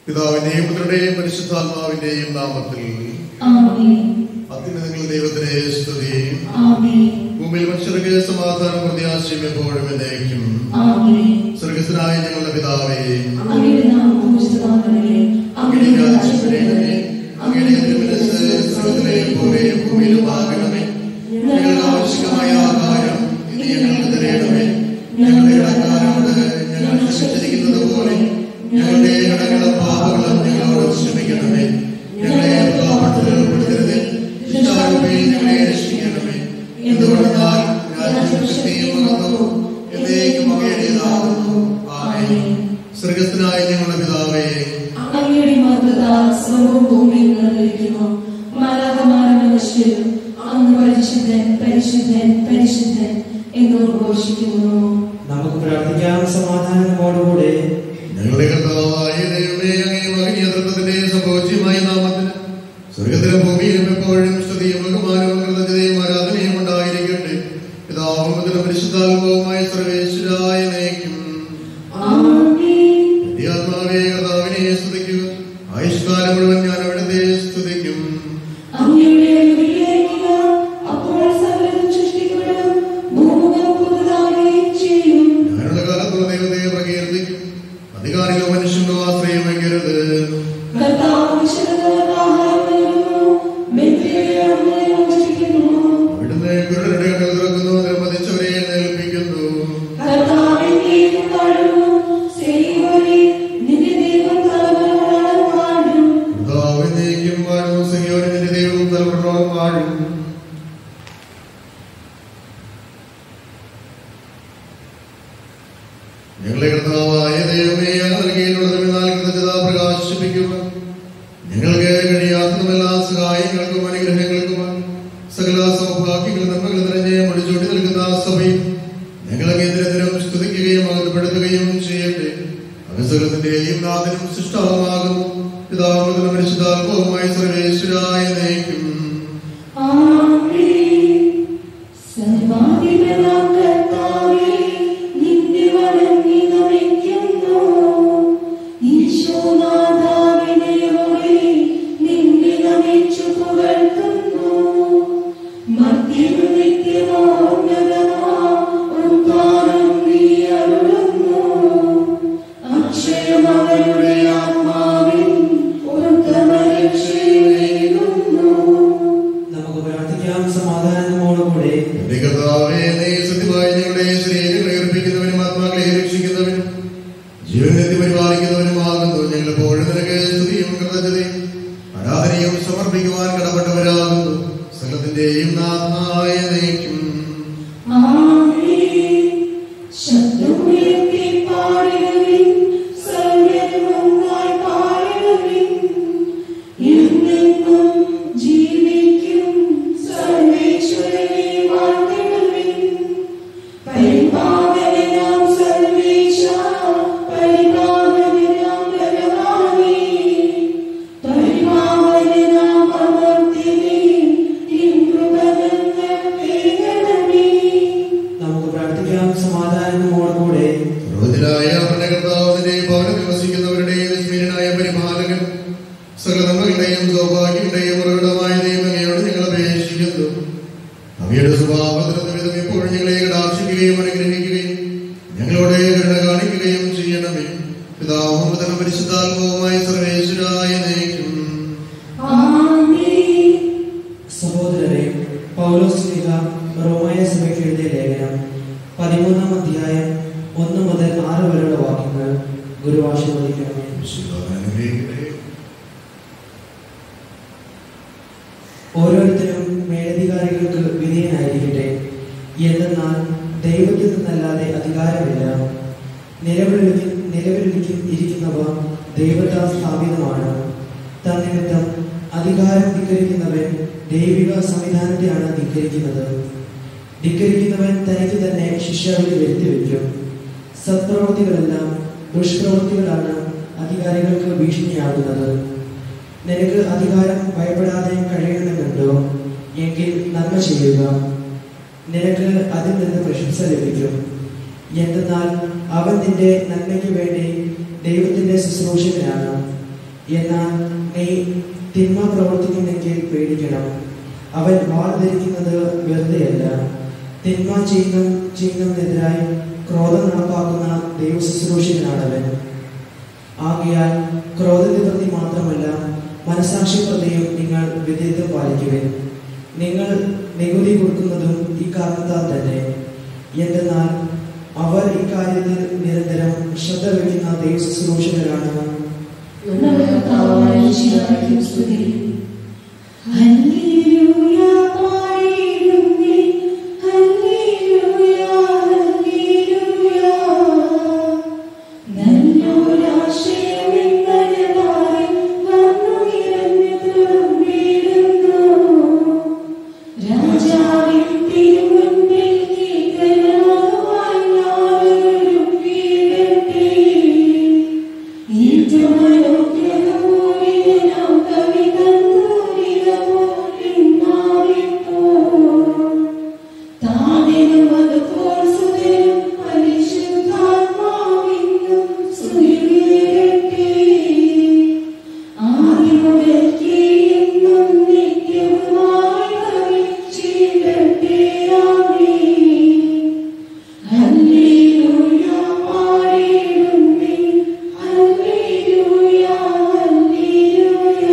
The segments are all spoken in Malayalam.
പിതാവിന്റെയും പുത്രന്റെയും പരിശുദ്ധാത്മാവിന്റെയും നാമത്തിൽ ആമേൻ അത്യുന്നതങ്ങൾ ദൈവത്തിനെ സ്തുതി ആമേൻ ഭൂമിയിൽ മനുഷ്യർക്ക് സമാധാനം പ്രത്യാശയും എപ്പോഴും എന്നേക്കും ആമേൻ സ്വർഗസ്ഥനായ ഞങ്ങളുടെ പിതാവേ അങ്ങയുടെ നാമം പൂജിതമാകണമേ അങ്ങയുടെ അങ്ങയുടെ രാജ്യം രാജ്യം വരണമേ അങ്ങയുടെ തിരുമനസ് സ്വർഗത്തിലെയും ഭൂമിയിലും ഭൂമിയിലും ആകണമേ ഞങ്ങൾക്ക് ആവശ്യമായ ആഹാരം ഇനി ഞങ്ങൾക്ക് തരയണമേ ഞങ്ങളുടെ കടക്കാരോട് ഞങ്ങൾ ക്ഷമിച്ചിരിക്കുന്നത് പോലെ ഞങ്ങളുടെ കടകളും പാപങ്ങളും ഞങ്ങളോട് ക്ഷമിക്കണമേ ഞങ്ങളെ പാപത്തിൽ ഉൾപ്പെടുത്തരുത് ദുഷ്ടാരൂപിയിൽ ഞങ്ങളെ രക്ഷിക്കണമേ എന്തുകൊണ്ടെന്നാൽ രാജ്യം ശക്തിയും മഹത്വവും എന്നേക്കും അങ്ങയുടേതാകുന്നു ആമേൻ സ്വർഗസ്ഥനായ ഞങ്ങളുടെ പിതാവേ അങ്ങയുടെ മാതൃത സ്വർഗവും ഭൂമിയും നിറഞ്ഞിരിക്കുന്നു മാലാകമാരും മനുഷ്യരും അങ്ങ് പരിശുദ്ധൻ പരിശുദ്ധൻ പരിശുദ്ധൻ എന്ന് ഘോഷിക്കുന്നു നമുക്ക് പ്രാർത്ഥിക്കാം സമാധാനത്തോടുകൂടെ ഞങ്ങളുടെ കർത്താവായ ദൈവമേ അങ്ങേ മകനീയ തത്വത്തിന്റെ സംഭവിച്ചമായ നാമത്തിന് സ്വർഗത്തിലും ഭൂമിയിലും എപ്പോഴും സ്തുതിയും ബഹുമാനവും കൃതജ്ഞതയും ആരാധനയും ഉണ്ടായിരിക്കട്ടെ പിതാവും മുതലും പരിശുദ്ധാത്മാവുമായ സർവേശ്വരായ നയിക്കും ആമേൻ ആത്മാവേ കർത്താവിനെ സ്തുതിക്കുക ആയുഷ്കാലം മുഴുവൻ ഞാൻ അവിടുത്തെ സ്തുതിക്കും അങ്ങയുടെ അനുഗ്രഹിക്കുക അപ്പോൾ സകലതും സൃഷ്ടിക്കപ്പെടും ഭൂമുഖം പുതുതാവുകയും ചെയ്യും ഞാനുള്ള കാലത്തുള്ള ദൈവത്തെ പ്രകീർത്തിക്കും അധികാരികളോ മനുഷ്യനോ ആശ്രയം വയ്ക്കരുത് കർത്താവ് വിശുദ്ധർക്ക് ആഹാരം നൽകുന്നു ബന്ധികളെ അവിടുന്ന് മോചിപ്പിക്കുന്നു അവിടുന്ന് കുരുടരുടെ കണ്ണുകൾ തുറക്കുന്നു നിർമ്മതിച്ചവരെ എഴുന്നേൽപ്പിക്കുന്നു കർത്താവിന്റെ താഴുന്നു സേവനെ നിന്റെ ദൈവം തലമുറകളോളം വാഴും കർത്താവിനേക്കും വാഴും സിയോനിന്റെ ദൈവം തലമുറോളം വാഴും ഞങ്ങളെ കർത്താവായ ദൈവമേ അങ്ങ് നൽകിയിട്ടുള്ള തമിഴ്നാൾ കൃതജ്ഞത പ്രകാശിപ്പിക്കുക ഞങ്ങൾക്ക് കഴിയാത്തതുമെല്ലാ സഹായങ്ങൾക്കും അനുഗ്രഹങ്ങൾക്കും സകല സൗഭാഗ്യങ്ങളും നന്മകൾ നിറഞ്ഞ് മുടിച്ചൂട്ടി നിൽക്കുന്ന ആ സഭയിൽ ഞങ്ങളെ നിരന്തരം സ്തുതിക്കുകയും അകപ്പെടുത്തുകയും ചെയ്യട്ടെ അകസകലത്തിന്റെയും നാഥനും സൃഷ്ടാവുമാകുന്നു പിതാവുകളും പരിശുദ്ധാത്മാവുമായി സർവേശ്വരായ നയിക്കും ആമേൻ സർവാധിപനാം കർത്താവേ നിന്നെ വണങ്ങി നമിക്കുന്നു ഈശോനാഥാവിനെയോടെ നിന്നെ നമിച്ചു പുകഴ്ത്തുന്നു മധ്യനു നിത്യമോന്നതമാ ഉദ്ധാനം നീ അരുളുന്നു അക്ഷയമവരുടെ ആത്മാവിൻ ഉത്തമരക്ഷയുന്നു നമുക്ക് പ്രാർത്ഥിക്കാം സമാധാനത്തോടുകൂടെ എന്റെ കർത്താവേ നീ സത്യമായി ഞങ്ങളുടെ ശരീരങ്ങളെ ഉയർപ്പിക്കുന്നവനും ആത്മാക്കളെ രക്ഷിക്കുന്നവനും ജീവനെത്തി പരിപാലിക്കുന്നവനുമാകുന്നു ഞങ്ങൾ എപ്പോഴും നിനക്ക് സ്തുതിയും കൃതജ്ഞതയും ആരാധനയും സമർപ്പിക്കുവാൻ കടപ്പെട്ടവരാകുന്നു സകലത്തിന്റെയും നാഥായ നയിക്കും ആമേൻ ശബ്ദമുയർത്തി പാടുവിൻ സർവ്വതുമൊന്നായി പാടുവിൻ എന്നെന്നും ജീവിക്കും സർവേശ്വരനെ വാഴ്ത്തിടുവിൻ പരിപാവനാം സർവേശ പരിപാവനാം ഭഗവാനേ പരിപാവനാം അമർത്തിനെ ഇന്ദ്രഭവനേ നമുക്ക് പ്രാർത്ഥിക്കാം സമാധാനത്തോടുകൂടെ സർവ്വതിരായ അവരുടെ കർത്താവിന്റെ ഭവനത്തിൽ വസിക്കുന്നവരുടെയും വിസ്മീരനായ പരിപാലകൻ സകലങ്ങളുടെയും സൗഭാഗ്യങ്ങളുടെയും ഉറവിടമായ ദൈവമയോട് ഞങ്ങൾ അപേക്ഷിക്കുന്നു അങ്ങയുടെ സ്വഭാവത്തിനും വിധം എപ്പോഴും ഞങ്ങളെ കടാക്ഷിക്കുകയും അനുഗ്രഹിക്കുകയും ഞങ്ങളോട് കരുണ കാണിക്കുകയും ചെയ്യണമേ പിതാവും മുതൽ പരിശുദ്ധാത്മാവുമായ സർവേശ്വരായ നയിക്കും ആമേൻ സഹോദരരെ പൗലോസ് ലീഗ റോമായ സഭയ്ക്ക് എഴുതിയ ലേഖനം പതിമൂന്നാം അധ്യായം ഒന്ന് മുതൽ ആറ് വരെയുള്ള വാക്യങ്ങൾ ഗുരുവാശീർവദിക്കണമേ അനുഗ്രഹിക്കട്ടെ ഓരോരുത്തരും മേലധികാരികൾക്ക് വിധേയനായിരിക്കട്ടെ എന്തെന്നാൽ ദൈവത്തിൽ നിന്നല്ലാതെ അധികാരമില്ല നിലവിൽ നിലവിൽ ഇരിക്കുന്നവ ദൈവത്താൽ സ്ഥാപിതമാണ് തന്നിമിത്തം അധികാരം ധിക്കരിക്കുന്നവൻ ദൈവിക സംവിധാനത്തെയാണ് ധിക്കരിക്കുന്നത് ധിക്കരിക്കുന്നവൻ തനിക്ക് തന്നെ ശിക്ഷാവിധി വരുത്തിവെക്കും സത്പ്രവൃത്തികളെല്ലാം ദുഷ്പ്രവൃത്തികളാണ് അധികാരികൾക്ക് ഭീഷണിയാകുന്നത് നിനക്ക് അധികാരം ഭയപ്പെടാതെ കഴിയണമെന്നുണ്ടോ എങ്കിൽ നന്മ ചെയ്യുക നിനക്ക് അതിൽ നിന്ന് പ്രശംസ ലഭിക്കും എന്തെന്നാൽ അവൻ നിന്റെ നന്മയ്ക്ക് വേണ്ടി ദൈവത്തിന്റെ ശുശ്രൂഷകനാണ് എന്നാൽ നീ തിന്മ പ്രവർത്തിക്കുന്നെങ്കിൽ പേടിക്കണം അവൻ വാൾ ധരിക്കുന്നത് വെറുതെയല്ല തിന്മ ചെയ്യുന്ന ചെയ്യുന്നതിനെതിരായി ക്രോധം നടപ്പാക്കുന്ന ദൈവശുശ്രൂഷകനാണവൻ ആകയാൽ ക്രോധനിവൃത്തി മാത്രമല്ല മനസാക്ഷി പ്രതിയും നിങ്ങൾ വിധേയത്വം പാലിക്കുവിൻ നിങ്ങൾ നികുതി കൊടുക്കുന്നതും ഈ കാരണത്താൽ തന്നെ എന്തെന്നാൽ അവർ ഇക്കാര്യത്തിൽ നിരന്തരം ശ്രദ്ധ വയ്ക്കുന്ന ദൈവശുശ്രൂഷകരാണ് നമ്മുടെ കർത്താവായ ഈശോയ്ക്ക് സ്തുതി. ഹല്ലേലൂയ പാടിയിടുന്നേ. ഹല്ലേലൂയ, ഹല്ലേലൂയ. നല്ലൊരാശയമെന്നതിനായി വന്നു നിറഞ്ഞു തുറന്നിടുന്നു. രാജാവിൻ തിരുമുൻപിൽ കീർത്തനമായി ഞാനൊരു കീഴട്ടെ. ഹല്ലേലൂയ പാടിയിടുന്നേ ഹല്ലേലൂയ ഹല്ലേലൂയ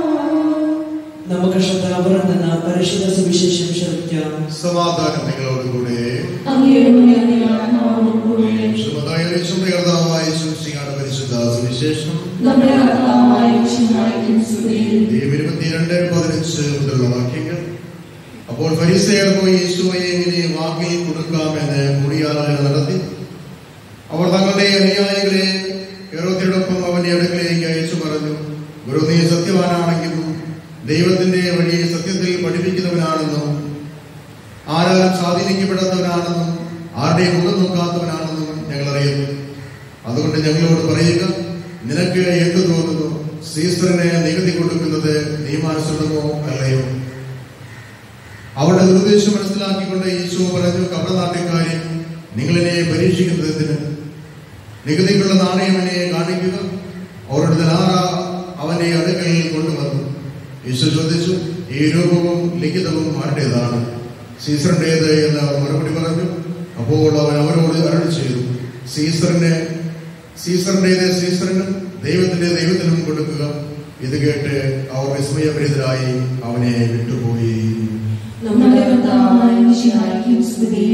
നമുക്ക് ശ്രദ്ധാപുരം എന്ന പരിശുദ്ധ സുവിശേഷം ശ്രമിക്കാം സമാധാനം നിങ്ങളോടുകൂടെ അങ്ങയുടെ ആത്മാവോടുകൂടെ ശ്രീമതായ കർത്താവായ ശംസിയാണ് പരിശുദ്ധ സുവിശേഷം നമ്മുടെ കർത്താവായ ഈശോയ്ക്ക് സ്തുതി. ഇരുപത്തിരണ്ട് പതിനഞ്ച് മുതലുള്ള വാക്യങ്ങൾ അപ്പോൾ ഫരിസേയർ പോയി യേശുവയെ എങ്ങനെ വാങ്ങി കൊടുക്കാമെന്ന് കൂടിയാലോചന നടത്തി അവർ തങ്ങളുടെ അനുയായികളെ ഹെറോദ്യരോടൊപ്പം അവന്റെ അടുക്കലേക്ക് അയച്ചു പറഞ്ഞു ഗുരു നീ സത്യവാനാണെങ്കിലും ദൈവത്തിന്റെ വഴി സത്യത്തിൽ പഠിപ്പിക്കുന്നവനാണെന്നും ആരാലും സ്വാധീനിക്കപ്പെടാത്തവനാണെന്നും ആരുടെയും മുഖം നോക്കാത്തവനാണെന്നും ഞങ്ങൾ അറിയുന്നു അതുകൊണ്ട് ഞങ്ങളോട് പറയുക നിനക്ക് എന്ത് തോന്നുന്നു സീസറിനെ നികുതി കൊടുക്കുന്നത് നിയമാനുസൃതമോ അല്ലയോ അവരുടെ നിർദ്ദേശം മനസ്സിലാക്കിക്കൊണ്ട് ഈശോ പറഞ്ഞു കപടനാട്യക്കാരെ നിങ്ങളെന്നെ പരീക്ഷിക്കുന്നതിന് നികുതിക്കുള്ള നാണയം എന്നെ കാണിക്കുക അവരുടെ ധനാറ അവന്റെ അടുക്കൽ കൊണ്ടുവന്നു ഈശോ ചോദിച്ചു ഈ രൂപവും ലിഖിതവും ആരുടേതാണ് സീസറിൻ്റെത് എന്ന് അവർ മറുപടി പറഞ്ഞു അപ്പോൾ അവൻ അവരോട് അരുൾ ചെയ്തു സീസറിന് സീസറിൻ്റെത് സീസറിനും ദൈവത്തിന്റെ ദൈവത്തിനും കൊടുക്കുക ഇത് കേട്ട് അവർ വിസ്മയഭരിതരായി അവനെ വിട്ടുപോയി നമ്മുടെ കർത്താവായ ഈശോയ്ക്ക് സ്തുതി.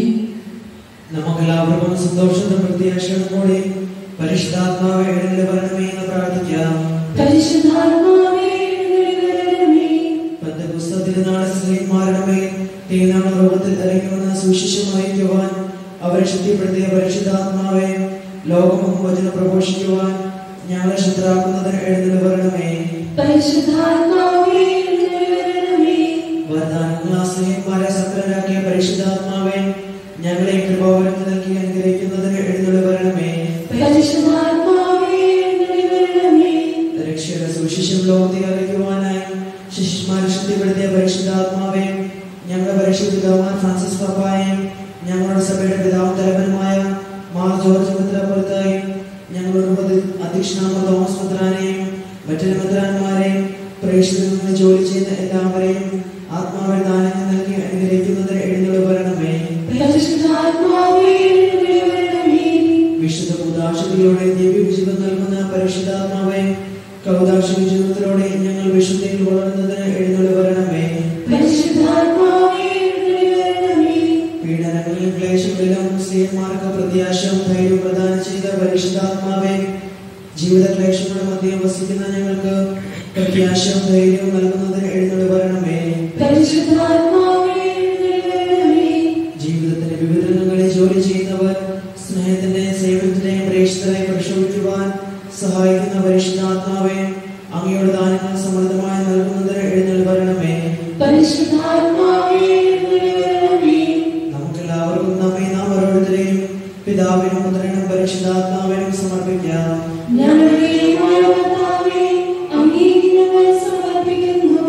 നമുക്കെല്ലാവർക്കും സന്തോഷവും പ്രത്യാശയോടെ പരിശുദ്ധാത്മാവ് എഴുന്നള്ളി വരണമേ എന്ന് പ്രാർത്ഥിക്കാം പരിശുദ്ധാത്മാവേ എഴുന്നള്ളിവരണമേ. പന്തപുസ്തകത്തിരുന്നാളെ സ്നേഹിമാരണമേ തീനാണ് ലോകത്തിൽ ഇറങ്ങി വന്ന സുവിശേഷം വഹിക്കുവാൻ അവരെ ശക്തിപ്പെടുത്തിയ പരിശുദ്ധാത്മാവെ ലോകം വചനം പ്രഘോഷിക്കുവാൻ ഞങ്ങളെ ശുദ്ധരാക്കുന്നതിന് എഴുന്നള്ളി വരണമേ പരിശുദ്ധാത്മാവേ എഴുന്നള്ളിവരണമേ. വരദാനങ്ങളാ സ്നേഹിമാരെ സക്രരാക്കിയ പരിശുദ്ധാത്മാവെ ഞങ്ങളെ കൃപാവരം നൽകി അനുഗ്രഹിക്കുന്നതിന് എഴുന്നള്ളി വരണമേ പരിശുദ്ധാത്മാവേ എഴുന്നള്ളിവരണമേ. രക്ഷയുടെ സുവിശേഷം ലോകത്തെ അറിയിക്കുവാനായി ശിഷ്യന്മാരെ ശക്തിപ്പെടുത്തിയ പരിശുദ്ധാത്മാവെ ഞങ്ങളുടെ പരിശുദ്ധ പിതാവാൻ ഫ്രാൻസിസ് പാപ്പായെയും ഞങ്ങളുടെ സഭയുടെ പിതാവും തലവനുമായ മാർ ജോർജ് മിത്രപ്പുറത്തായും ഞങ്ങളുടെ ഉപതി- അധ്യക്ഷനായ തോമസ് മിത്രാനെയും മറ്റൊരു മിത്രാന്മാരെയും പ്രേക്ഷിതരിൽ നിന്ന് ജോലി ചെയ്യുന്ന എല്ലാവരെയും ആത്മാവിൽ ദാനങ്ങൾ നൽകി അനുഗ്രഹിക്കുന്നതിന് എഴുന്നള്ളി വരണമേ പരിശുദ്ധാത്മാവേ എഴുന്നള്ളിവരണമേ. വിശുദ്ധ ഉദാശിതയോടെ ദിവ്യജീവൻ നൽകുന്ന പരിശുദ്ധാത്മാവെ കൗദാശിക ജീവിതത്തിലൂടെ ഞങ്ങൾ വിശുദ്ധിയിൽ വളർന്നതിന് എഴുന്നള്ളി വരണമേ പരിശുദ്ധാത്മാവേ എഴുന്നള്ളിവരണമേ. പീഡനങ്ങളിലും ക്ലേശങ്ങളിലും സ്ത്രീമാർക്ക് പ്രത്യാശയും ധൈര്യവും പ്രദാനം ചെയ്ത പരിശുദ്ധാത്മാവെ ജീവിത ക്ലേശങ്ങളുടെ മധ്യം വസിക്കുന്ന ഞങ്ങൾക്ക് പ്രത്യാശയും ധൈര്യവും നൽകുന്നതിന് എഴുന്നള്ളി വരണമേ പരിശുദ്ധാത്മാവേ എഴുന്നള്ളിവരണമേ. ജീവിതത്തിന്റെ വിവിധ രംഗങ്ങളിൽ ജോലി ചെയ്യുന്നവർ സ്നേഹത്തിന്റെ സേവനത്തിനെയും പ്രേക്ഷിതരെ പരിശോധിക്കുവാൻ സഹായിക്കുന്ന പരിശുദ്ധാത്മാവെ അങ്ങയുടെ ദാനങ്ങൾ സമൃദ്ധമായി നൽകുന്നതിന് എഴുന്നള്ളി വരണമേ പരിശുദ്ധാത്മാവേ എഴുന്നള്ളിവരണമേ. നമുക്കെല്ലാവർക്കും നമ്മെ നാം ഓരോരുത്തരെയും പിതാവിനും പുത്രനും പരിശുദ്ധാത്മാവിനും സമർപ്പിക്കാം ഞങ്ങളുടെ ദൈവമായ കർത്താവേ, അങ്ങേക്ക് ഞങ്ങൾ സമർപ്പിക്കുന്നു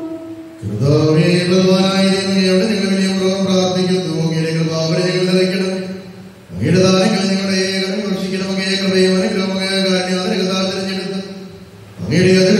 കർത്താവേ, ബലവാനായ ദൈവമേ, അവിടെ ഞങ്ങൾ വിനയപൂർവ്വം പ്രാർത്ഥിക്കുന്നു. അങ്ങയുടെ കൃപാവരെ ഞങ്ങൾ നിറയ്ക്കണം. അങ്ങയുടെ ദാനങ്ങൾ ഞങ്ങളുടെ കരം വർഷിക്കണം. അങ്ങയെ കൃപയും അനുഗ്രഹവും അങ്ങയെ കാരുണ്യവും അതിന് കഥാ തിരഞ്ഞെടുത്ത് അങ്ങയുടെ അതിർ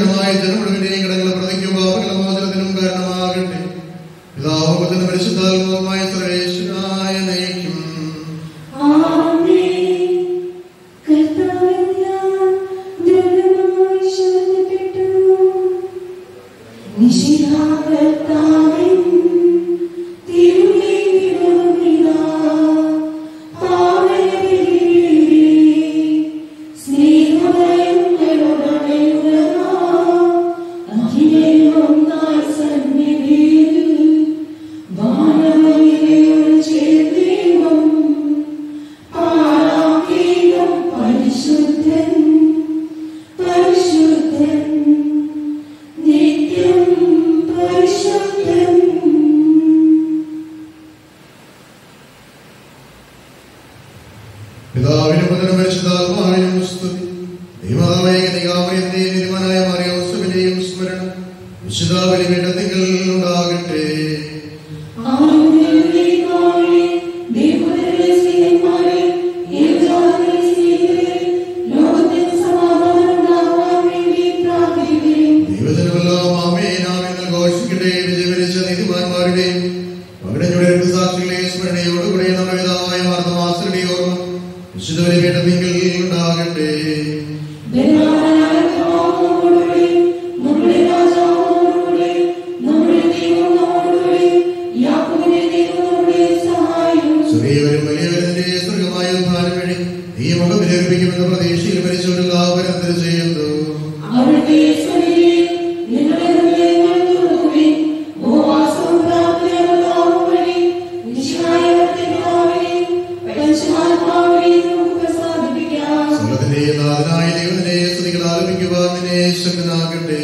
എന്റെ നിങ്ങൾ ഉണ്ടാകട്ടെ ബലവാനായ കർത്താവിനോടുകൂടി, നമ്മുടെ രാജാവിനോടുകൂടി, നമ്മുടെ ദൈവത്തോടുകൂടി, യാക്കോബിന്റെ ദൈവത്തോടുകൂടി സഹായം ചെറിയവരും വലിയവരും നിന്റെ സ്വർഗമായ ഉദ്ധാനം വഴി നീ മുഖവിലേൽപ്പിക്കുമെന്ന പ്രതീക്ഷയിൽ മരിച്ചവരെല്ലാവരും എന്ത് ചെയ്യുന്നു അവിടുത്തെ സന്നിധിയിൽ നിങ്ങളുടെ ഹൃദയങ്ങൾ തുറക്കുവിൻ. ഉപവാസവും പ്രാർത്ഥനയും കർത്താവ് വഴി നിശ്ചയമായ പിതാവിനെയും പരിശുദ്ധാത്മാവിനെയും നമുക്ക് പ്രസാദിപ്പിക്കാം. സ്വർഗത്തിന്റെ നാഥനായ ദൈവത്തിനെ സ്തുതികൾ ആരംഭിക്കുവാൻ നിന്നെ ശക്തനാകട്ടെ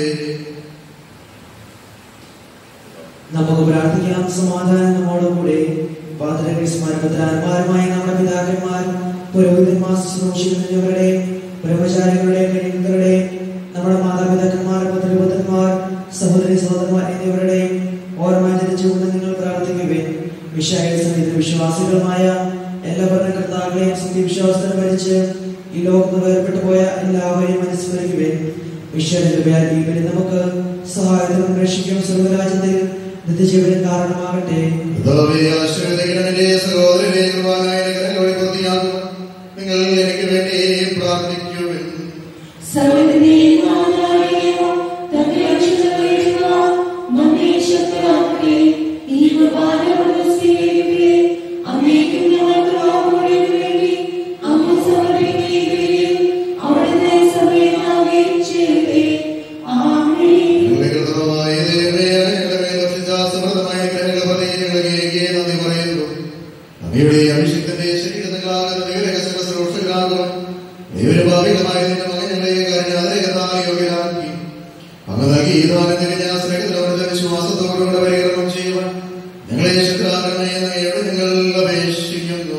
നമുക്ക് പ്രാർത്ഥിക്കാം സമാധാനം നമ്മോടുകൂടെ പാത്രങ്ങൾ സ്മാരകത്തിലാന്മാരുമായ നമ്മുടെ പിതാക്കന്മാർ പുരോഹിതന്മാർ ശുശ്രൂഷിക്കുന്നവരുടെ ബ്രഹ്മചാരികളുടെ കഴിയുന്നവരുടെ നമ്മുടെ മാതാപിതാക്കന്മാർ പുത്രപുത്രന്മാർ സഹോദരി സഹോദരന്മാർ എന്നിവരുടെ ഓർമ്മ ജനിച്ചുകൊണ്ട് നിങ്ങൾ പ്രാർത്ഥിക്കുവേൻ വിഷയ സന്നിധി വിശ്വാസികളുമായ എല്ലാ ഭരണകർത്താക്കളെയും സത്യവിശ്വാസത്തിന് മരിച്ച് ഈ ലോകത്ത് വേർപെട്ടു പോയ എല്ലാവരെയും അനുസ്മരിക്കുവേൻ വിശ്വന്റെ ഈ ബലി നമുക്ക് സഹായത്തിനും രക്ഷിക്കും സർവരാജ്യത്തിൽ നിത്യജീവനം കാരണമാകട്ടെ കർത്താവേ, ആശീർവദിക്കണം എന്റെ സഹോദരരെ കൃപാനായ അനുഗ്രഹങ്ങളോടെ പൂർത്തിയാക്കും നിങ്ങൾ എനിക്ക് വേണ്ടി പ്രാർത്ഥിക്കുവിൻ സർവ്വത്തിന്റെയും നാഥനായ ദൈവം തന്റെ രക്ഷിതാവായിരിക്കുന്ന നമ്മെ ശക്തരാക്കട്ടെ. ഈ കുർബാന അവിടുന്ന് സ്വീകരിക്കട്ടെ. അങ്ങേക്കും ഞങ്ങൾക്ക് ലോകമുഴുവനും വേണ്ടി അങ്ങ് സമർപ്പിക്കുകയും അവിടുന്ന് സഭയിലാകുകയും ചെയ്യട്ടെ. ആമേൻ. ഞങ്ങളുടെ കർത്താവായ ദൈവമേ, ഞങ്ങളുടെ മേൽ വർഷിച്ച സമൃദ്ധമായ അനുഗ്രഹങ്ങൾ പറഞ്ഞ് ഞങ്ങളെ അങ്ങേക്ക് നന്ദി പറയുന്നു. അങ്ങയുടെ അഭിഷിക്തന്റെ ശരീരങ്ങളാകുന്ന ദൈവരഹസ്യ ശ്രൂഷകരാകുവാൻ ദൈവരഭാവികളുമായ നിന്റെ മകൻ ഞങ്ങളെ കരുണാതരകത്താൽ യോഗ്യരാക്കി. അങ്ങ് നൽകി ഈ ദാനം തികഞ്ഞ സ്നേഹത്തിലവരുടെ വിശ്വാസത്തോടുകൂടെ പരികരണം ചെയ്യുവാൻ ഞങ്ങളെ ശക്തരാക്കണമേ എന്ന് അങ്ങയോട് ഞങ്ങൾ അപേക്ഷിക്കുന്നു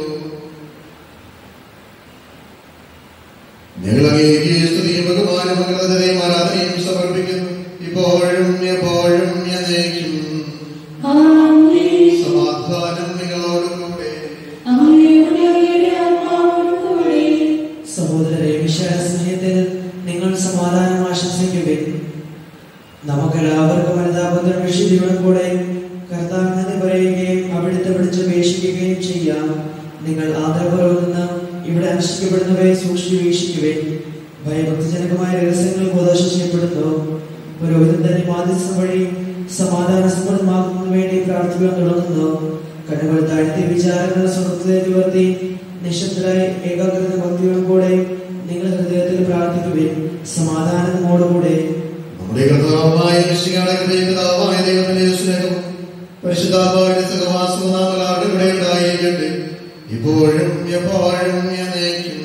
ഞങ്ങൾ അങ്ങേക്ക് സ്തുതിയും ബഹുമാനം അഗ്രതയും ആരാധനയും സമർപ്പിക്കുന്നു ഇപ്പോഴും എപ്പോഴും എന്നേക്കും ആമേൻ. സമാധാനം നിങ്ങളോടും കൂടെ അങ്ങയുടെ അങ്ങയുടെ ആത്മാവോടുകൂടെ സഹോദരരെ വിശാല സ്നേഹത്തിൽ നിങ്ങൾ സമാധാനം ആശംസിക്കുവിൻ നമുക്കെല്ലാവർക്കും അനുതാപത്തിനും വിശുദ്ധിയോടും കൂടെ കർത്താവിനെ പറയുകയും അവിടുത്തെ വിളിച്ചപേക്ഷിക്കുകയും ചെയ്യാം നിങ്ങൾ ആദരപൂർവ്വം നിന്ന് ഇവിടെ അനുഷ്ഠിക്കപ്പെടുന്നവയെ സൂക്ഷിച്ചു വീക്ഷിക്കുവിൻ ഭയഭക്തിജനകമായ രഹസ്യങ്ങൾ ഉപദേശം ചെയ്യപ്പെടുന്നു പുരോഹിതൻ തന്നെ മാധ്യസ്ഥം വഴി സമാധാന സമൃദ്ധമാക്കുന്നതിന് വേണ്ടി പ്രാർത്ഥിക്കാൻ തുടങ്ങുന്നു കണ്ണുകൾ താഴ്ത്തി വിചാരങ്ങൾ സ്വർഗത്തിലേക്ക് ഉയർത്തി നിശബ്ദരായി ഏകാഗ്രത ഭക്തിയോടും കൂടെ നിങ്ങൾ ഹൃദയത്തിൽ പ്രാർത്ഥിക്കുവിൻ സമാധാനത്തോടുകൂടെ നമ്മുടെ കർത്താവായ രക്ഷിക്കാടെ പിതാവായ ദൈവത്തിന്റെ സ്നേഹം പരിശുദ്ധാത്മാവിന്റെ സഹവാസവും നാം എല്ലാവരുടെ കൂടെ ഉണ്ടായിരിക്കട്ടെ ഇപ്പോഴും എപ്പോഴും എന്നേക്കും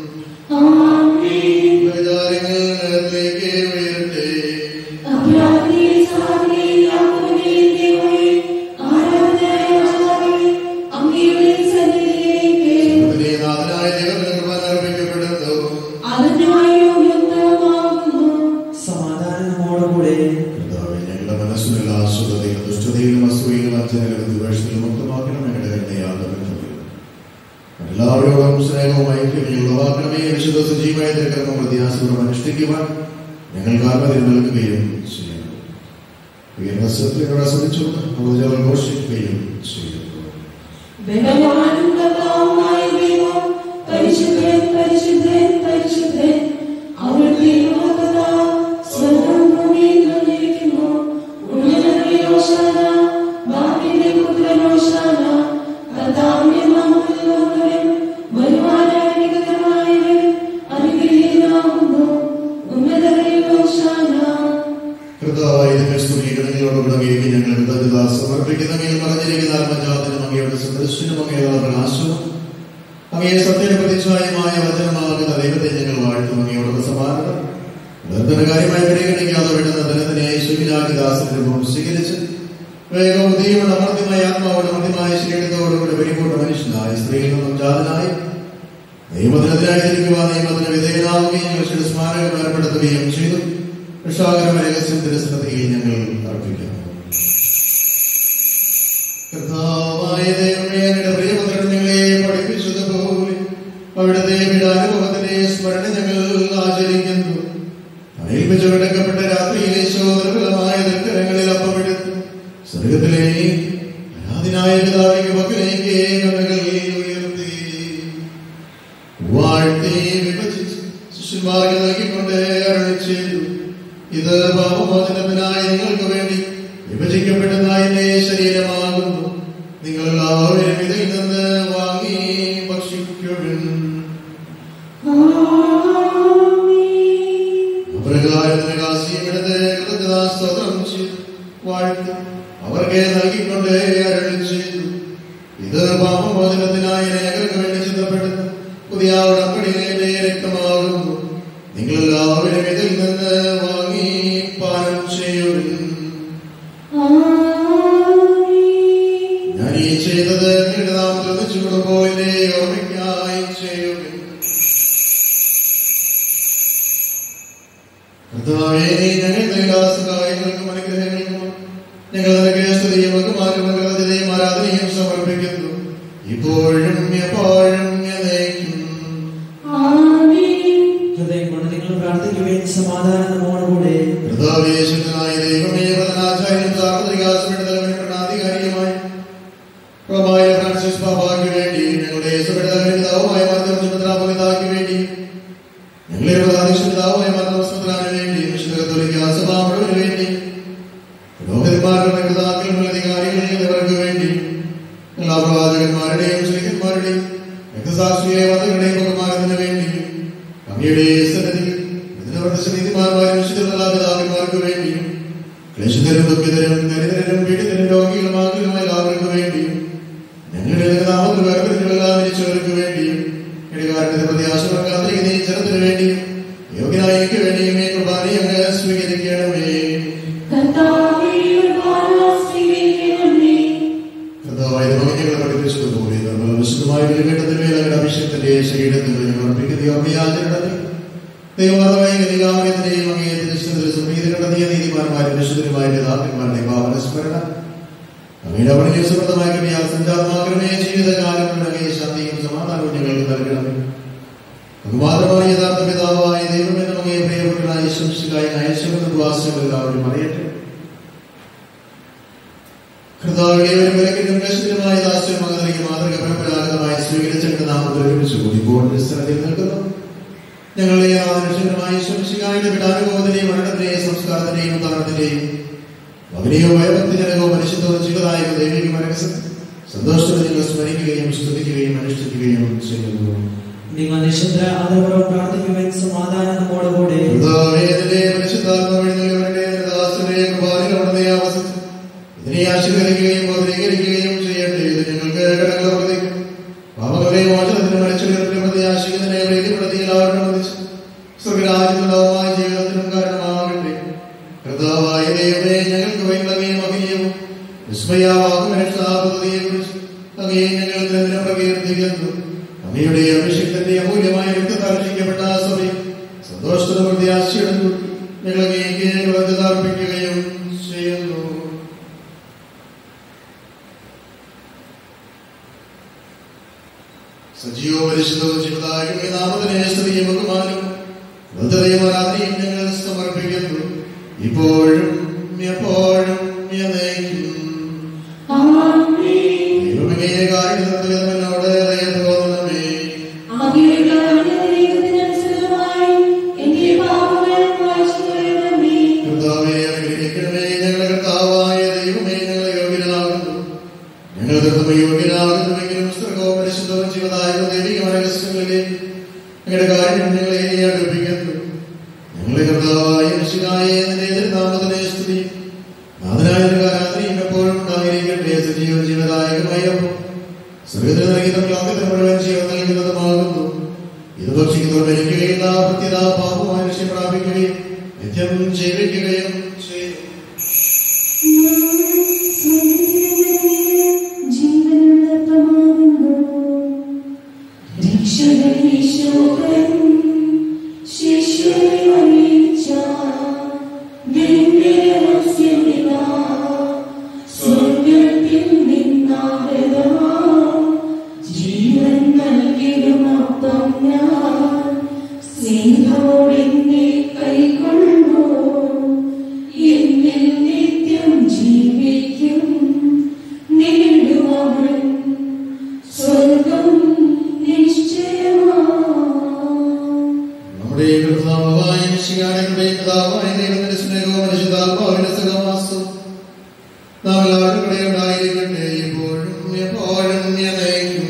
ആമേൻ. വിചാരങ്ങൾ നിലത്തിലേക്ക് ഉയരട്ടെ അപരാധിയെ സാധനയെ യാക്കോബിന്റെ ദൈവമേ, ആരാധനയായ രാജാവേ, അങ്ങയുടെ സന്നിധിയിലേക്ക് അതിനെ നാഥനായ ദൈവത്തിന് കൃപ അർപ്പിക്കപ്പെടുന്നു അതിനായി യോഗ്യത്വമാകുന്നു. സമാധാനത്തോടുകൂടെ കർത്താവേ, ഞങ്ങളുടെ മനസ്സിലുള്ള ആശ്വതതയും ദുഷ്ടതയിലും അസൂയയിലും അച്ഛനകളും ദ്വേഷത്തിലും മുക്തമാക്കണം ഞങ്ങളുടെ കരുണയാകുന്നു എല്ലാവരോടും സ്നേഹവും ഐക്യം ഉളവാക്കണമേ വിശുദ്ധ സജീവമായ തിരക്കർമ്മം പ്രത്യാസപൂർവ്വം അനുഷ്ഠിക്കുവാൻ ഞങ്ങൾ കാർമ്മതിൽ നൽകുകയും ചെയ്യണം ഉയർന്ന സത്യങ്ങളോട് ആസ്വദിച്ചുകൊണ്ട് നമ്മൾ ഘോഷിക്കുകയും ചെയ്യുന്നു ബലവാനും കർത്താവുമായ ദൈവം, പരിശുദ്ധൻ, പരിശുദ്ധൻ, പരിശുദ്ധൻ. അവിടുത്തെ മഹത്വത സ്വർഗ്ഗവും ഭൂമിയും നിറഞ്ഞിരിക്കുന്നു. ഉന്നതങ്ങളിൽ ഹോശാന, ബാക്കിന്റെ പുത്രൻ ഹോശാന. കർത്താവിന്റെ നാമത്തിൽ വന്നവൻ, വരുവാനായി അനുഗ്രഹമായവൻ, അനുഗ്രഹീതനാകുന്നു. ഉന്നതങ്ങളിൽ ഹോശാന. കർത്താവായ സ്തുതികളോടുകൂടെ അങ്ങേക്ക് ഞങ്ങൾ കൃതജ്ഞത സമർപ്പിക്കുന്ന മേൽ മറഞ്ഞിരിക്കുന്ന ആത്മജാതനും അങ്ങയുടെ സദൃശനും അങ്ങയുടെ പ്രകാശവും അങ്ങയെ സത്യന പ്രതിച്ഛായമായ വചനമാകുന്ന ദൈവത്തെ ഞങ്ങൾ വാഴ്ത്തും അങ്ങയോട് സമാനത കാര്യമായി പരിഗണിക്കാതെ വിടുന്ന ധനത്തിനെ ശുഭിനാക്കി ദാസന്റെ രൂപം സ്വീകരിച്ച് വേഗവും ദൈവം അമർദ്യമായ ആത്മാവോട് അമർദ്യമായ ശരീരത്തോടുകൂടി പരിപൂർണ്ണ മനുഷ്യനായ സ്ത്രീയിൽ നിന്നും ജാതനായി ദൈവത്തിനെതിരായി തിരിക്കുവാൻ നിയമത്തിന് വിധേയനാവുകയും ഞങ്ങളുടെ സ്മാരകം ഏർപ്പെടുത്തുകയും ചെയ്തു രക്ഷാകരമായ രഹസ്യം തിരസ്കൃതിയിൽ ഞങ്ങൾ അർപ്പിക്കുന്നു കർത്താവായ ദൈവമേ അങ്ങയുടെ പ്രിയപുത്രൻ ഞങ്ങളെ പഠിപ്പിച്ചതുപോലെ അവിടുത്തെ വിടാനുഭവത്തിന്റെ സ്മരണ ഞങ്ങൾ ആചരിക്കുന്നു അനേൽപ്പിച്ചു കിടക്കപ്പെട്ട രാത്രിയിലെ ശോധനഫലമായ ദുഃഖരങ്ങളിൽ അപ്പമെടുത്തു സ്വർഗത്തിലെ ആരാധനായ പിതാവിന്റെ പക്കലേക്ക് കണ്ണുകൾ ഉയർത്തി വാഴ്ത്തി വിഭജിച്ച് ശിഷ്യന്മാർക്ക് നൽകിക്കൊണ്ട് അരുളി ചെയ്തു ഇത് പാപമോചനത്തിനായി നിങ്ങൾക്ക് വേണ്ടി വിഭജിക്കപ്പെടുന്ന എന്റെ ശരീരമാകുന്നു നിങ്ങൾ എല്ലാവരും ഇതിൽ നിന്ന് വാങ്ങി ഭക്ഷിക്കുവിൻ അപ്രകാരത്തിന് കാസിയെടുത്ത് കൃതജ്ഞതാസ്തോത്രം ചെയ്തു വാഴ്ത്തി അവർക്ക് നൽകിക്കൊണ്ട് അരുളി ചെയ്തു ഇത് പാപമോചനത്തിനായി അനേകർക്ക് വേണ്ടി ചിന്തപ്പെടുന്ന പുതിയ ഉടമ്പടിയിലെ രക്തമാകുന്നു നിങ്ങൾ എല്ലാവരും ഇതിൽ നിന്ന് വാങ്ങി പാനം ചെയ്യുവിൻ ഞാൻ ഈ ചെയ്തത് നിങ്ങളുടെ നാമത്തിൽ ഒന്നിച്ചു കൊടുക്കുമ്പോൾ എന്റെ ഓർമ്മയ്ക്കായി ചെയ്യുവിൻ കർത്താവേ നീ ഞങ്ങളുടെ എല്ലാ സഹായങ്ങൾക്കും അനുഗ്രഹങ്ങൾക്കും ഞങ്ങൾ നിനക്ക് സ്തുതിയും ബഹുമാനവും കൃതജ്ഞതയും ആരാധനയും സമർപ്പിക്കുന്നു ഇപ്പോഴും എപ്പോഴും എന്നേക്കും ഹൃദയം കൊണ്ട് നിങ്ങൾ പ്രാർത്ഥിക്കുവേൻ സമാധാനം നമ്മോടുകൂടെ കർത്താവേശനായ ദൈവമേ പ്രധാനാചാര്യനും സാർവത്രികാസയുടെ തലവനും ഭരണാധികാരിയുമായി പ്രമായ ഫ്രാൻസിസ് പാപ്പാക്ക് വേണ്ടി ഞങ്ങളുടെ യേശുപിതാവിന്റെ പിതാവുമായ മാർദ്ദവപിതാക്ക് വേണ്ടി ഞങ്ങളുടെ പ്രധാനിഷ്ഠിതാവുമായ മാർദ്ദവസ്മത്രാന് വേണ്ടി വിശുദ്ധ കത്തോലിക്ക സഭ മുഴുവന് വേണ്ടി പുരോഹിതന്മാരുടെ പിതാക്കളും അധികാരികൾ എന്നിവർക്ക് വേണ്ടി എല്ലാ പ്രവാചകന്മാരുടെയും ശ്രീകന്മാരുടെയും രക്തസാക്ഷിയെ വധങ്ങളുടെയും ബഹുമാനത്തിന് വേണ്ടി അങ്ങയുടെ സന്നദ്ധി നീതിമാന്മാരും വിശുദ്ധ പിതാക്കന്മാർക്ക് വേണ്ടിയും ക്ലേശിതരും ദുഃഖിതരും ദരിദ്രരും പീഡിതരും രോഗികളുമാകുന്ന എല്ലാവർക്കും വേണ്ടിയും ഞങ്ങളുടെ നാമത്തിൽ വേർപെടുത്തുകളെല്ലാം മരിച്ചവർക്ക് വേണ്ടിയും ഇടകാരത്തിന്റെ പ്രത്യാശകൾ കാത്തിരിക്കുന്ന ഈ ജനത്തിന് വേണ്ടിയും യോഗ്യനായ എനിക്ക് വേണ്ടിയും ഈ കുർബാനയെ അങ്ങ് സ്വീകരിക്കണമേ കർത്താവായ ഭവനങ്ങളെ പഠിപ്പിച്ചതുപോലെ നമ്മൾ വിശുദ്ധമായ ബലിപീഠത്തിന് മേൽ അങ്ങയുടെ അഭിഷേകത്തിന്റെ ശരീരത്തിൽ ഞങ്ങൾ അർപ്പിക്കുന്ന യോഗ്യാചരണത്തിൽ ദൈവമാതാവായ കലികാമയത്തിന്റെയും അങ്ങേയത്തിന്റെ ഇഷ്ടത്തിൽ സംഗീതങ്ങളുടെ നീതിമാന്മാരും വിശുദ്ധരുമായ പിതാക്കന്മാരുടെ പാവനസ്മരണ അങ്ങയുടെ അവിടെ സമൃദ്ധമായ കൃപയാൽ സഞ്ചാരമാകണമേ ജീവിതകാലം അങ്ങേ ശാന്തിയും സമാധാനവും ഞങ്ങൾക്ക് നൽകണമേ ബഹുമാത്രമായ യഥാർത്ഥ പിതാവായ ദൈവമെന്ന അങ്ങേ പ്രിയപ്പെട്ടനായ ശംസികായ അയച്ചമെന്ന വാസ്യം എല്ലാവരും അറിയട്ടെ കർത്താവിനെ ഒരു വിലക്കിനും കഷ്ടമായ ദാസ്യം മകനിലേക്ക് മാതൃക പരമ്പരാഗതമായി സ്വീകരിച്ചിട്ട് നാം ഒരുമിച്ച് കൂടി ഇപ്പോൾ വിസ്തരത്തിൽ നിൽക്കുന്നു ഞങ്ങളെ ആദർശകരമായി ശംസികായുടെ വിടാനുഭവത്തിന്റെയും മരണത്തിന്റെയും സംസ്കാരത്തിന്റെയും ഉദാഹരണത്തിന്റെയും ഭവനീയോ ഭയഭക്തിജനകവും മനുഷ്യത്വവും ചെയ്തതായ ദൈവിക മനസ്സ് സന്തോഷത്തോടെ നിങ്ങൾ സ്മരിക്കുകയും സ്തുതിക്കുകയും അനുഷ്ഠിക്കുകയും ചെയ്യുന്നു നിങ്ങൾ നിശബ്ദ ആദരവോടെ പ്രാർത്ഥിക്കുവാൻ സമാധാനം നമ്മോടുകൂടെ കർത്താവേ, നിന്റെ പരിശുദ്ധാത്മ വഴി നൽകവരുടെ നിന്റെ ദാസന്റെ കൃപാലിൽ അവിടുന്ന് ആവസിച്ച് ഇതിനെ ആശീർവദിക്കുകയും ബോധീകരിക്കുകയും ചെയ്യട്ടെ ഇത് ഞങ്ങൾക്ക് കടങ്ങൾ വർദ്ധിക്കും പാപങ്ങളുടെ മോചനത്തിന് മരിച്ചവരുടെ പ്രത്യാശിക്കുന്നതിനെ പ്രീതിപ്പെടുത്തി എല്ലാവരും വധിച്ച് സ്വർഗരാജ്യത്തിനുള്ളതുമായ ജീവിതത്തിനും കാരണമാകട്ടെ കർത്താവായ ദൈവമേ ഞങ്ങൾക്ക് വൈകുന്നതേ മഹനീയവും വിസ്മയാവാകും രക്ഷാപദ്ധതിയെ കുറിച്ച് അങ്ങേ ഞങ്ങൾ നിരന്തരം പ്രകീർത്തിക്കുന്നു അങ്ങയുടെ അഭിഷേകത്തിന്റെ അമൂല്യമായ രക്തത്താർഷിക്കപ്പെട്ട ആ സഭയിൽ സന്തോഷത്തോടെ പ്രത്യാശയെടുത്തു ഞങ്ങൾ അങ്ങേക്ക് കൃതജ്ഞത അർപ്പിക്കുകയും ചെയ്യുന്നു സജീവ പരിശുദ്ധവും ജീവിതായും നാമത്തിനെ സ്തുതിയും ബഹുമാനും വൃദ്ധതയും ആരാധനയും ഞങ്ങൾ സമർപ്പിക്കുന്നു ഇപ്പോഴും എപ്പോഴും എന്നേക്കും ദൈവമേ കാര്യം എന്നോട് ദയ തോന്നണമേ കർത്താവേ അനുഗ്രഹിക്കണമേ ഞങ്ങളുടെ കർത്താവായ ദൈവമേ ഞങ്ങളെ യോഗ്യനാകുന്നു ഞങ്ങൾ കർത്തവ യോഗ്യനാകുന്നുവെങ്കിലും സ്വർഗവും പരിശുദ്ധവും ജീവതായും ദൈവികമായ രഹസ്യങ്ങളിലെ ഞങ്ങളുടെ കാര്യം ഞങ്ങളെ അടുപ്പിക്കുന്നു ഞങ്ങളെ കർത്താവായ മനുഷ്യനായ നിന്റെ നാമത്തിനെ സ്തുതി നാഥനായ ആരാധനയും എപ്പോഴും ഉണ്ടായിരിക്കട്ടെ സജീവ ജീവദായകമായപ്പോൾ സ്വർഗത്തിൽ നൽകുന്ന ലോകത്തിന് മുഴുവൻ ജീവൻ നൽകുന്നതുമാകുന്നു ഇത് ഭക്ഷിക്കുന്നവർ മരിക്കുകയില്ല ഭക്തിത പാപമായ ലക്ഷ്യം പ്രാപിക്കുകയും നിത്യം ജീവിക്കുകയും ചെയ്യും ജീവൻ നൽകിടുമപ്പം ഞാൻ സ്നേഹോടെ കൈക്കൊള്ളൂ നമ്മുടെ കർത്താവായ മിശിഹായുടെ പിതാവായ ദൈവത്തിന്റെ സ്നേഹവും പരിശുദ്ധാത്മാവിന്റെ സഹവാസവും നാം എല്ലാവരും കൂടെ ഉണ്ടായിരിക്കട്ടെ ഇപ്പോഴും എപ്പോഴും എന്നേക്കും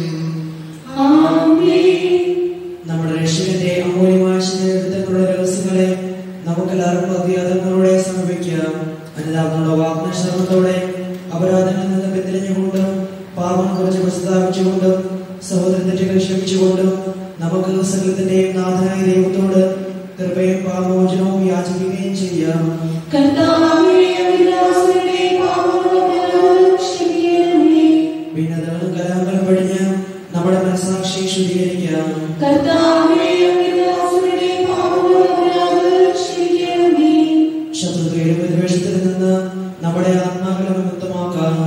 നമ്മുടെ രക്ഷകന്റെ അമൂല്യമായ ശരീരത്തിലുള്ള രഹസ്യങ്ങളെ നമുക്കെല്ലാവർക്കും അത്യാദങ്ങളോടെ സമർപ്പിക്കാം അനുതാപങ്ങളുടെ വാഗ്നശ്രമത്തോടെ അപരാധങ്ങളിൽ നിന്ന് പിന്തിരിഞ്ഞുകൊണ്ടും പാപം കുറിച്ച് പ്രസ്താവിച്ചുകൊണ്ടും സഹോദര തെറ്റുകൾ ക്ഷമിച്ചുകൊണ്ടും നമുക്ക് സകലത്തിന്റെയും നാഥനായ ദൈവത്തോട് കൃപയും പാപമോചനവും യാചിക്കുകയും ചെയ്യാം ഭിന്നതകളും കലാങ്ങളും പടിഞ്ഞ് നമ്മുടെ മനസാക്ഷി ശുദ്ധീകരിക്കാം ശത്രുതയിലും വിദ്വേഷത്തിൽ നിന്ന് നമ്മുടെ ആത്മാക്കളെ മുക്തമാക്കാം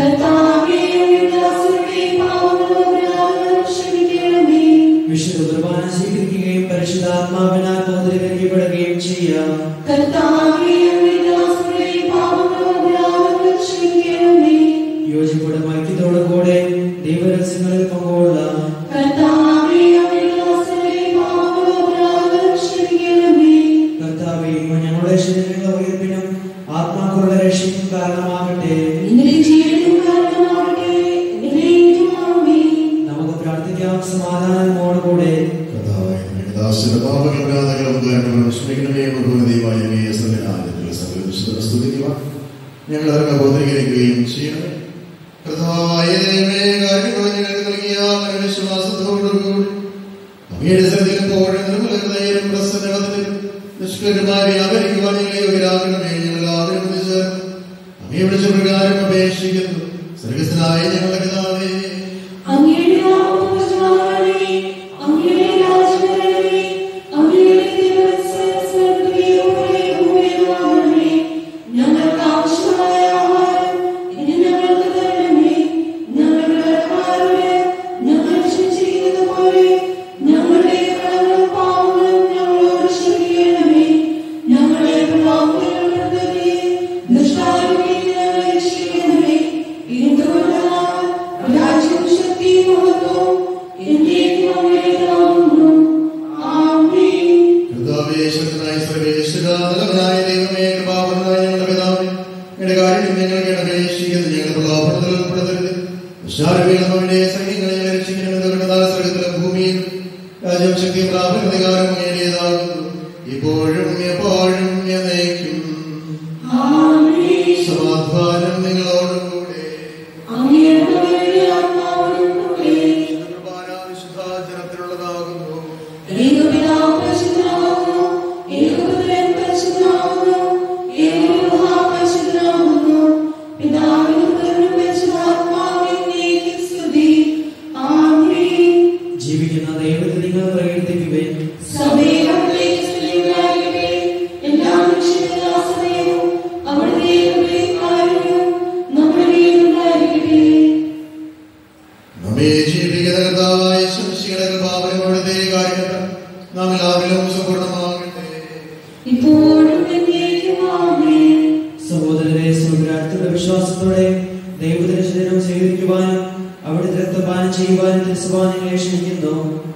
വിശുദ്ധ കുർബാന സ്വീകരിക്കുകയും പരിശുദ്ധാത്മാവിനാൽ ബോധവൽക്കരിക്കപ്പെടുകയും ചെയ്യാം യോജിപ്പോടെ ഐക്യത്തോടു കൂടെ ദൈവരഹസ്യങ്ങളിൽ പങ്കുകൊള്ളാം കർത്താവെ ഞങ്ങളുടെ ശരീരങ്ങളുടെ ഉയർപ്പിനും ആത്മാക്കളുടെ രക്ഷയ്ക്കും കാരണമാകട്ടെ നമുക്ക് പ്രാർത്ഥിക്കാം സമാധാനമോടുകൂടെ കർത്താവേ, നിന്റെ ദാസന്റെ പാപങ്ങളും വ്യാധികളും ദുരന്തങ്ങളും ക്ഷമിക്കണമേ ഭഗവതിയുമായ അങ്ങയെ സന്നിധാനത്തിൽ സകല വിശുദ്ധ സ്തുതിക്കുവാൻ ഞങ്ങൾ അവർക്ക് ബോധീകരിക്കുകയും ചെയ്യണമേ കർത്താവായ ദൈവമേ, കാര്യങ്ങൾ ഞങ്ങൾക്ക് നൽകിയ മനോവിശ്വാസത്തോടുകൂടി അങ്ങയുടെ സന്നിധിയിൽ എപ്പോഴും നിർമ്മല ഹൃദയരും പ്രസന്നവദനും നിഷ്കരുമായി വ്യാപരിക്കുവാൻ ഞങ്ങളെ യോഗ്യരാക്കണമേ ഞങ്ങൾ എല്ലാവരും ചേർന്ന് അങ്ങയെ വിളിച്ച പ്രകാരം അപേക്ഷിക്കുന്നു സ്വർഗസ്ഥനായ ഞങ്ങളുടെ പിതാവേ അങ്ങയുടെ നാമോപചാരമേ, അങ്ങയുടെ രാജ്യമേ, അങ്ങയുടെ ദിവസസ്വരൂപേ ഭൂമിയിലുള്ളവരേ, ഞങ്ങൾക്ക് ആവശ്യമായ ആഹാരം ഇനി ഞങ്ങൾക്ക് തരണമേ. ഞങ്ങളുടെ കടക്കാരോട് ഞങ്ങൾ ക്ഷമിച്ചിരിക്കുന്നത് പോലെ ഞങ്ങളുടെ കടങ്ങളും പാപങ്ങളും ഞങ്ങളോട് ക്ഷമിക്കണമേ. ഞങ്ങളെ പ്രലോഭനത്തിൽ ഉൾപ്പെടുത്തരുതേ. ദുഷ്ടാരൂപിയിൽ ഞങ്ങളെ രക്ഷിക്കണമേ. എന്തുകൊണ്ടെന്നാൽ രാജ്യവും ശക്തിയും മഹത്വവും എന്നേക്കും അങ്ങയുടേതാകുന്നു. ആമേൻ. കർത്താവേ, ശക്തനായ സർവ്വേശ്വര, നല്ലവനായ ദൈവമേ, കൃപാപരനായ ഞങ്ങളുടെ പിതാവേ, അങ്ങയുടെ കാരുണ്യം ഞങ്ങൾക്ക് അപേക്ഷിക്കുന്നു. ഞങ്ങളുടെ പ്രലോഭനത്തിൽ ഉൾപ്പെടുത്തരുത്. ദുഷ്ടാരൂപികളും അവരുടെ സൈന്യങ്ങളെ ഞങ്ങളെ രക്ഷിക്കണമെന്ന് കണ്ടതാൽ സ്വർഗ്ഗത്തിലും ഭൂമിയിലും രാജ്യവും ശക്തിയും പ്രാപനും അധികാരവും അങ്ങയുടേതാകുന്നു. ഇപ്പോഴും എപ്പോഴും എന്നേക്കും ആമേൻ. സമാധാനം നിങ്ങളോടുകൂടെ അങ്ങയുടെ മകന്റെ ആത്മാവിനും കൂടെ കുർബാന വിശുദ്ധാചരണത്തിലുള്ളതാകുന്നു ഏകപിതാവ് പരിശുദ്ധനാകുന്നു. ഏകപുത്രൻ പരിശുദ്ധനാകുന്നു. ഏകരൂഹ പരിശുദ്ധനാകുന്നു. പിതാവിനും പുത്രനും പരിശുദ്ധാത്മാവിനും സ്തുതി. ആമേൻ. ജീവിക്കുന്ന ദൈവത്തെ നിങ്ങൾ പ്രകീർത്തിക്കുകയും സഭയിലെ സ്ത്രീകളാകട്ടെ, എല്ലാ മനുഷ്യരുടെ ആശ്രയവും അവിടുത്തെ കാരുണ്യവും നമ്മുടെ മേലുണ്ടായിരിക്കട്ടെ. നമ്മെ ജീവിക്കുന്ന കർത്താവായ ശംശിയുടെ കൃപാവനം അവിടുത്തെ കാര്യങ്ങൾ നാം എല്ലാവരിലും സമ്പൂർണ്ണമാകട്ടെ ഇപ്പോഴും എന്നേക്കും ആമേൻ. സഹോദരരെ സ്വരാർത്ഥിയുടെ വിശ്വാസത്തോടെ ദൈവത്തിന്റെ ശരീരം സ്വീകരിക്കുവാനും അവിടുത്തെ രക്തപാനം ചെയ്യുവാനും തിരുസഭ നിങ്ങളെ ക്ഷണിക്കുന്നു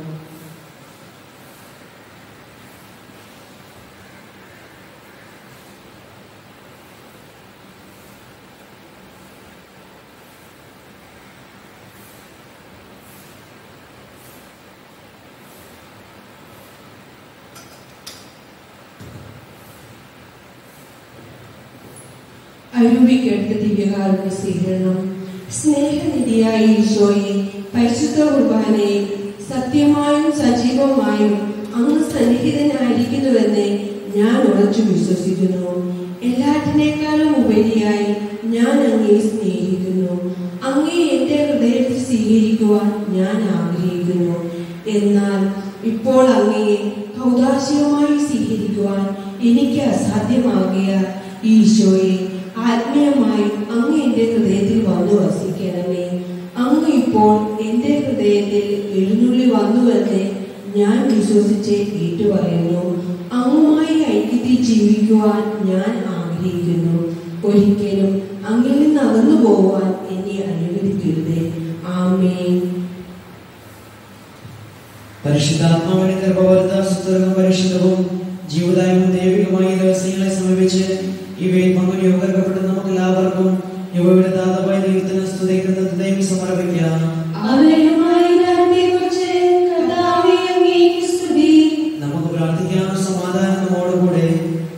അരൂപിക്കെടുത്ത ദിവ്യകാരുടെ സ്വീകരണം സ്നേഹനിധിയായ ഈശോയെ പരിശുദ്ധ കുർബാനയെ സത്യമായും സജീവമായും അങ്ങ് സന്നിഹിതനായിരിക്കുന്നുവെന്ന് ഞാൻ ഉറച്ചു വിശ്വസിക്കുന്നു എല്ലാറ്റിനേക്കാളും ഉപരിയായി ഞാൻ അങ്ങയെ സ്നേഹിക്കുന്നു അങ്ങയെ എന്റെ ഹൃദയത്തിൽ സ്വീകരിക്കുവാൻ ഞാൻ ആഗ്രഹിക്കുന്നു എന്നാൽ ഇപ്പോൾ അങ്ങയെ ഔദാശികമായി സ്വീകരിക്കുവാൻ എനിക്ക് അസാധ്യമാകിയ ഈശോയെ ആത്മീയമായി അങ്ങ് എന്റെ ഹൃദയത്തിൽ വന്നു വസിക്കണമേ അങ്ങ് ഇപ്പോൾ എന്റെ ഹൃദയത്തിൽ എഴുന്നള്ളി വന്നുവെന്ന് ഞാൻ വിശ്വസിച്ച് ഏറ്റുപറയുന്നു അങ്ങുമായി ഐക്യത്തിൽ ജീവിക്കുവാൻ ഞാൻ ആഗ്രഹിക്കുന്നു ഒരിക്കലും അങ്ങിൽ നിന്ന് അകന്നു പോകുവാൻ എന്നെ അനുവദിക്കരുത് ആമേൻ പരിശുദ്ധാത്മാവിന്റെ കൃപവർത്ത സുതർഗം പരിശുദ്ധ ജീവദായകവും ദൈവികമായ ഈ ദിവസങ്ങളെ സമീപിച്ച് ഇവയിൽ പങ്കുനിയോഗപ്പെട്ട നമുക്ക് എല്ലാവർക്കും ഇവയുടെ ദാതാവായ ദൈവത്തിന് സ്തുതിക്കുന്നതിനെയും സമർപ്പിക്കാം അവനുമായ ദാനത്തെക്കുറിച്ച് കർത്താവേ അങ്ങേക്ക് സ്തുതി. നമുക്ക് പ്രാർത്ഥിക്കാം സമാധാനം നമ്മോടുകൂടെ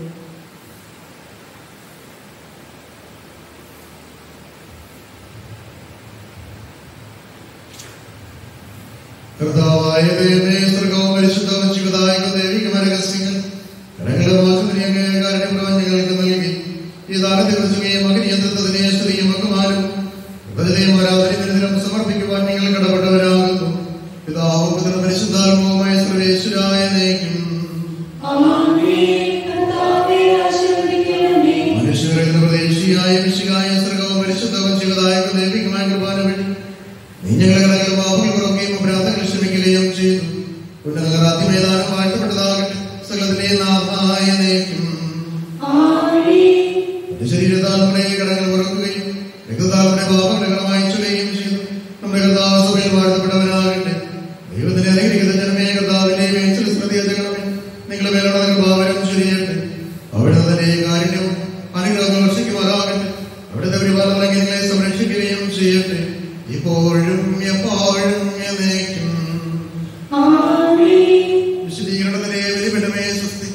കർത്താവായ ദൈവമേ സ്വർഗവും പരിശുദ്ധവും ജീവദായക ദൈവികമായ രഹസ്യങ്ങൾ കടങ്ങളുടെ മോചനത്തിന് അങ്ങേ കാരുണ്യപ്രവം ഞങ്ങൾക്ക് നൽകി ഈ ദാനത്തെ കുറിച്ചുകയും മകനിയന്ത്രത്തിനെ സ്തുതിയും ബഹുമാനും കൃതജ്ഞതയും ആരാധനയും നിരന്തരം സമർപ്പിക്കുവാൻ നിങ്ങൾ കടപ്പെട്ടവരാകുന്നു പിതാവും പുത്രനും പരിശുദ്ധാത്മാവുമായ സർവേശ്വരായ നയിക്കും ആമേൻ. കർത്താവേ ആശീർവദിക്കണമേ. മനുഷ്യരിൽ നിന്ന് പ്രതീക്ഷയായ വിശുകായ സ്വർഗവും പരിശുദ്ധവും ജീവദായക ദൈവികമായ കൃപാന വഴി നീ ഞങ്ങളെ കടകൾ പാപങ്ങൾ കുറക്കുകയും അപരാധങ്ങൾ ക്ഷമിക്കുകയും ചെയ്തു ഉന്നതങ്ങൾ അതിമേധാനം വാഴ്ത്തപ്പെട്ടതാകട്ടെ സകലത്തിലെ നാഥായ നയിക്കും ആമേൻ. എന്റെ ശരീരത്താൽ നമ്മുടെ കടങ്ങൾ കുറക്കുകയും രക്തത്താൽ നമ്മുടെ പാപങ്ങളുടെ കടമായി ചൊല്ലുകയും ചെയ്തു നമ്മുടെ കർത്താവ് സഭയിൽ വാഴ്ത്തപ്പെട്ടവനാകട്ടെ ദൈവത്തിന്റെ അനുഗ്രഹിക്കുന്ന ജനമേ കർത്താവിന്റെ മേച്ചിൽ സ്മൃതിയെത്തണമേ നിങ്ങളുടെ മേലുള്ള കൃപാവരം ചൊരിയട്ടെ അവിടെ തന്നെ കാരുണ്യവും അനുഗ്രഹങ്ങൾ വർഷിക്കുമാറാകട്ടെ അവിടുത്തെ പരിപാലനം നിങ്ങളെ സംരക്ഷിക്കുകയും ചെയ്യട്ടെ ഇപ്പോഴും എപ്പോഴും എന്നേക്കും ആമേൻ. വിശദീകരണത്തിലെ വലിയ സ്വസ്തി